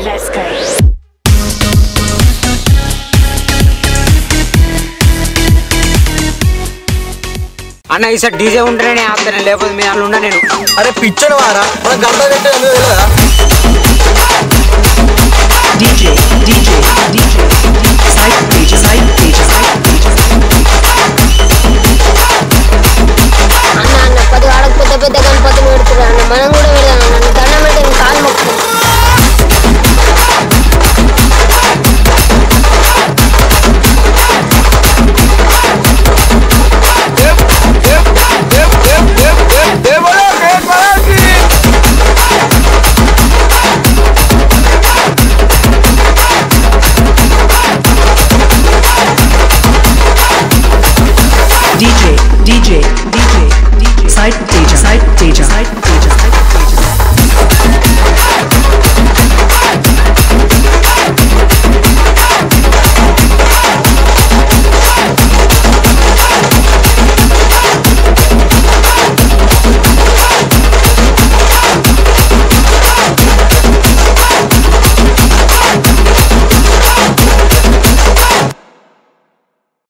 Rascal. అన్న ఈసారి DJ ఉంటేనే ఆపుతాను లేకపోతే మీ దాంట్లో ఉన్నా నేను అరే పిచ్చడు వారా మన గంట పెట్టే తెలియదా